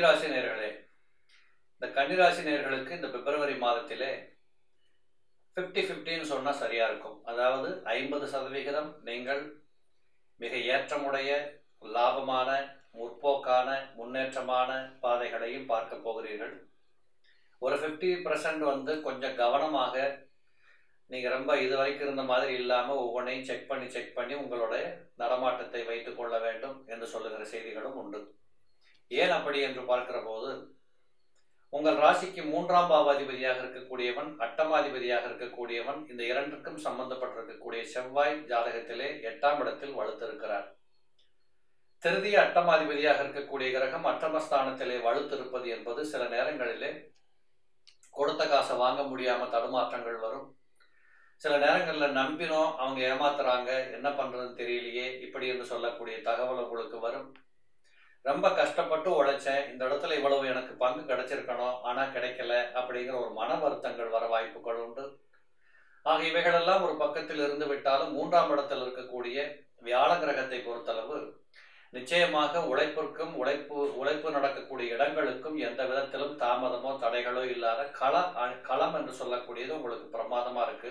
கன்னிராசி நேர்களே இந்த கன்னிராசி நேர்களுக்கு இந்த பிப்ரவரி மாதத்திலே ஃபிஃப்டி ஃபிஃப்டின்னு சொன்னால் சரியாக இருக்கும் அதாவது ஐம்பது சதவிகிதம் நீங்கள் மிக ஏற்றமுடைய லாபமான முற்போக்கான முன்னேற்றமான பாதைகளையும் பார்க்க போகிறீர்கள் ஒரு ஃபிஃப்டி பர்சன்ட் வந்து கொஞ்சம் கவனமாக நீங்கள் ரொம்ப இது வரைக்கும் இருந்த மாதிரி இல்லாமல் ஒவ்வொன்றையும் செக் பண்ணி செக் பண்ணி உங்களுடைய நடமாட்டத்தை வைத்துக் கொள்ள வேண்டும் என்று சொல்லுகிற செய்திகளும் உண்டு ஏன் அப்படி என்று பார்க்கிற போது உங்கள் ராசிக்கு மூன்றாம் பாவாதிபதியாக இருக்கக்கூடியவன் அட்டமாதிபதியாக இருக்கக்கூடியவன் இந்த இரண்டுக்கும் சம்பந்தப்பட்டிருக்கக்கூடிய செவ்வாய் ஜாதகத்திலே எட்டாம் இடத்தில் வலுத்திருக்கிறார் திருதிய அட்டமாதிபதியாக இருக்கக்கூடிய கிரகம் அட்டமஸ்தானத்திலே வலுத்திருப்பது என்பது சில நேரங்களிலே கொடுத்த காசை வாங்க முடியாம தடுமாற்றங்கள் வரும் சில நேரங்களில் நம்பினோம் அவங்க ஏமாத்துறாங்க என்ன பண்றதுன்னு தெரியலையே இப்படி என்று சொல்லக்கூடிய தகவல் உங்களுக்கு வரும் ரொம்ப கஷ்டப்பட்டு உழைச்சேன் இந்த இடத்துல இவ்வளவு எனக்கு பங்கு கிடைச்சிருக்கணும் ஆனால் கிடைக்கல அப்படிங்கிற ஒரு மன வருத்தங்கள் வர வாய்ப்புகள் உண்டு ஆக இவைகளெல்லாம் ஒரு பக்கத்தில் இருந்து விட்டாலும் மூன்றாம் இடத்தில் இருக்கக்கூடிய வியாழ கிரகத்தை பொறுத்தளவு நிச்சயமாக உழைப்பிற்கும் உழைப்பு உழைப்பு நடக்கக்கூடிய இடங்களுக்கும் எந்த விதத்திலும் தாமதமோ தடைகளோ இல்லாத கள களம் என்று சொல்லக்கூடியது உங்களுக்கு பிரமாதமா இருக்கு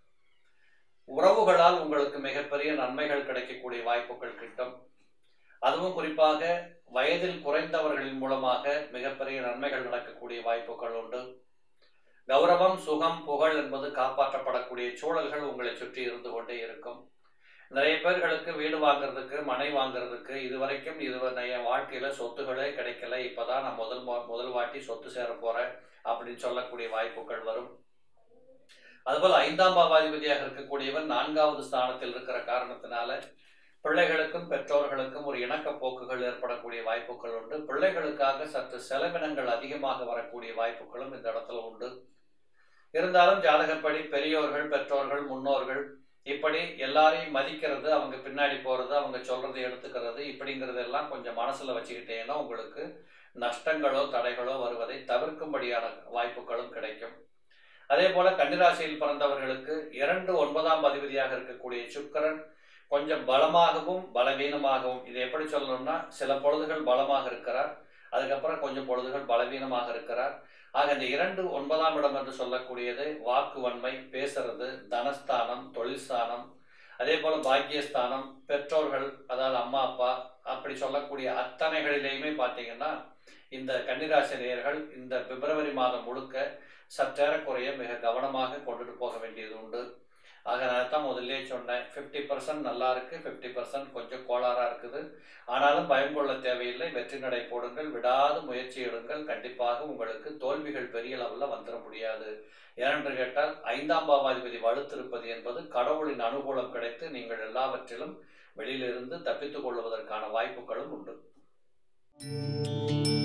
உறவுகளால் உங்களுக்கு மிகப்பெரிய நன்மைகள் கிடைக்கக்கூடிய வாய்ப்புகள் கிட்டும் அதுவும் குறிப்பாக வயதில் குறைந்தவர்களின் மூலமாக மிகப்பெரிய நன்மைகள் நடக்கக்கூடிய வாய்ப்புகள் உண்டு கௌரவம் சுகம் புகழ் என்பது காப்பாற்றப்படக்கூடிய சூழல்கள் உங்களை சுற்றி இருந்து கொண்டே இருக்கும் நிறைய பேர்களுக்கு வீடு வாங்குறதுக்கு மனை வாங்குறதுக்கு இது வரைக்கும் இது என் வாழ்க்கையில சொத்துகளே கிடைக்கல இப்பதான் நான் முதல் முதல் வாட்டி சொத்து சேர போறேன் அப்படின்னு சொல்லக்கூடிய வாய்ப்புகள் வரும் அதுபோல் ஐந்தாம் பாவாதிபதியாக இருக்கக்கூடியவன் நான்காவது ஸ்தானத்தில் இருக்கிற காரணத்தினால பிள்ளைகளுக்கும் பெற்றோர்களுக்கும் ஒரு இணக்க போக்குகள் ஏற்படக்கூடிய வாய்ப்புகள் உண்டு பிள்ளைகளுக்காக சற்று செலவினங்கள் அதிகமாக வரக்கூடிய வாய்ப்புகளும் இந்த இடத்துல உண்டு இருந்தாலும் ஜாதகப்படி பெரியோர்கள் பெற்றோர்கள் முன்னோர்கள் இப்படி எல்லாரையும் மதிக்கிறது அவங்க பின்னாடி போகிறது அவங்க சொல்கிறத எடுத்துக்கிறது இப்படிங்கிறது எல்லாம் கொஞ்சம் மனசில் வச்சுக்கிட்டேன்னா உங்களுக்கு நஷ்டங்களோ தடைகளோ வருவதை தவிர்க்கும்படியான வாய்ப்புகளும் கிடைக்கும் அதே போல கன்னிராசியில் பிறந்தவர்களுக்கு இரண்டு ஒன்பதாம் அதிபதியாக இருக்கக்கூடிய சுக்கரன் கொஞ்சம் பலமாகவும் பலவீனமாகவும் இது எப்படி சொல்லணும்னா சில பொழுதுகள் பலமாக இருக்கிறார் அதுக்கப்புறம் கொஞ்சம் பொழுதுகள் பலவீனமாக இருக்கிறார் ஆக இந்த இரண்டு ஒன்பதாம் இடம் என்று சொல்லக்கூடியது வாக்கு வன்மை பேசுறது தனஸ்தானம் தொழில் ஸ்தானம் அதே போல பாக்கியஸ்தானம் பெற்றோர்கள் அதாவது அம்மா அப்பா அப்படி சொல்லக்கூடிய அத்தனைகளிலேயுமே பார்த்தீங்கன்னா இந்த கன்னிராசினியர்கள் இந்த பிப்ரவரி மாதம் முழுக்க சற்றேறக்குறைய மிக கவனமாக கொண்டுட்டு போக வேண்டியது உண்டு ஆக நான் தான் முதல்ல சொன்னேன் ஃபிஃப்டி பர்சன்ட் நல்லா இருக்கு ஃபிஃப்டி பர்சன்ட் கொஞ்சம் கோளாறாக இருக்குது ஆனாலும் பயம் கொள்ள தேவையில்லை வெற்றி நடை போடுங்கள் விடாது முயற்சி எடுங்கள் கண்டிப்பாக உங்களுக்கு தோல்விகள் பெரிய அளவில் வந்துட முடியாது ஏனென்று கேட்டால் ஐந்தாம் பாவாதிபதி வலுத்திருப்பது என்பது கடவுளின் அனுகூலம் கிடைத்து நீங்கள் எல்லாவற்றிலும் வெளியிலிருந்து தப்பித்துக் கொள்வதற்கான வாய்ப்புகளும் உண்டு